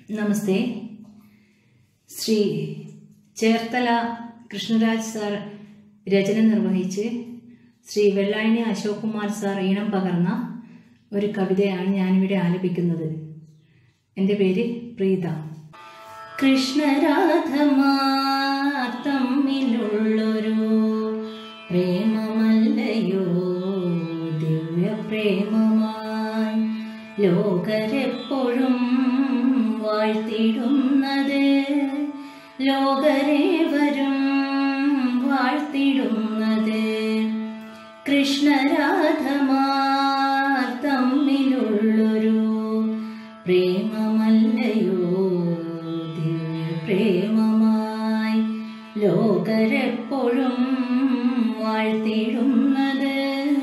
നമസ്തേ Shri Cherthala Krishnaraj sir രചന നിർവഹിച്ച് Shri Vellayani Ashok Kumar sir ഈണം പകർന്ന ഒരു കവിതയാണ് ഞാനിവിടെ ആലപിക്കുന്നത് എൻ്റെ പേര് പ്രീത കൃഷ്ണരാധമാർ തമ്മിലുള്ളൊരു പ്രേമമല്ലയോ ദിവ്യ പ്രേമമായി ലോകരെപ്പോഴും വാഴ്ത്തിടുന്നത് ലോകരേവരും വാഴ്ത്തിടുന്നത് കൃഷ്ണരാധമാർ തമ്മിലുള്ളൊരു പ്രേമമല്ലയോ ദിവ്യ പ്രേമമായി ലോകരെപ്പോഴും വാഴ്ത്തിടുന്നത്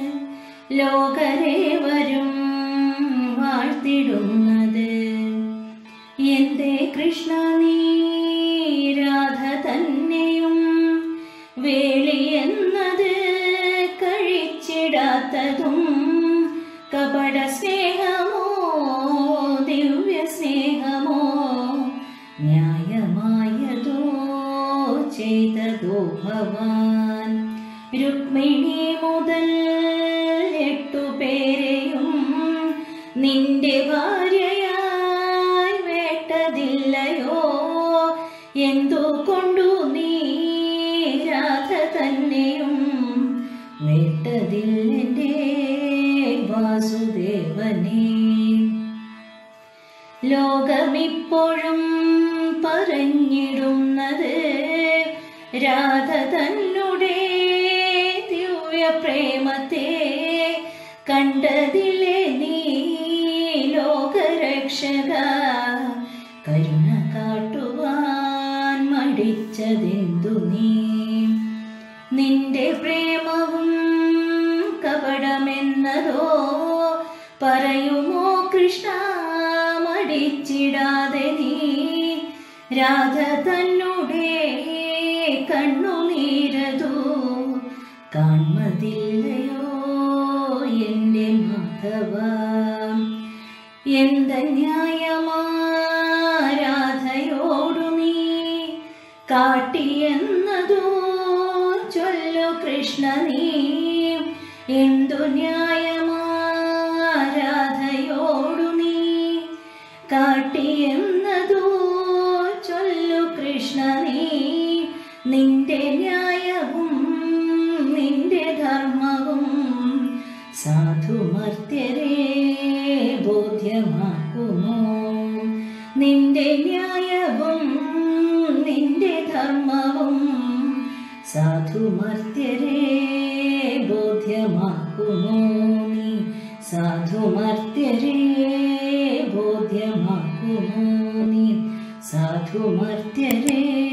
ലോകരേവരും വാഴ്ത്തിടുന്നത് എന്റെ കൃഷ്ണ നീ രാധ തന്നെയും വേളി എന്നത് കഴിച്ചിടാത്തതും കപട സ്നേഹമോ ദിവ്യ സ്നേഹമോ ന്യായമായതോ ചെയ്തതോ ഭവാൻ രുക്മിണി മുതൽ എട്ടു പേരെയും നിന്റെ ഭാര്യയായി വേട്ടതില്ലയോ എന്തുകൊണ്ടു നീ രാധ തന്നെയും വേട്ടതില്ലെന്റെ വാസുദേവനേ ലോകമിപ്പോഴും പറഞ്ഞിടുന്നത് രാധ തന്നെ ദിവ്യ പ്രേമത്തെ കണ്ടതിലെ നീ ലോകരക്ഷക കരുണ കാട്ടുവാൻ മടിച്ചതെന്തു നീ നിന്റെ പ്രേമവും കപടമെന്നതോ പറയുമോ കൃഷ്ണ മടിച്ചിടാതെ നീ രാധ തന്നെ കണ്ണുനീരതോ കാൺമതില്ലയോ എൻ്റെ മാധവ എന്ത ന്യായമാരാധയോടു നീ കാട്ടിയെന്നതോ ചൊല്ലു കൃഷ്ണ നീ എന്തു ന്യായമാരാധയോടു നീ കാട്ടിയെന്നതോ ചൊല്ലു കൃഷ്ണ നീ നിന്റെ ന്യായവും നിന്റെ ധർമ്മവും സാധുമർത്യരെ ബോധ്യമാക്കുമോ നിന്റെ ന്യായവും നിന്റെ ധർമ്മവും സാധുമർത്യരെ ബോധ്യമാക്കുമോ നീ സാധുമർത്യരെ ബോധ്യമാക്കുമോ നീ സാധുമർത്യരെ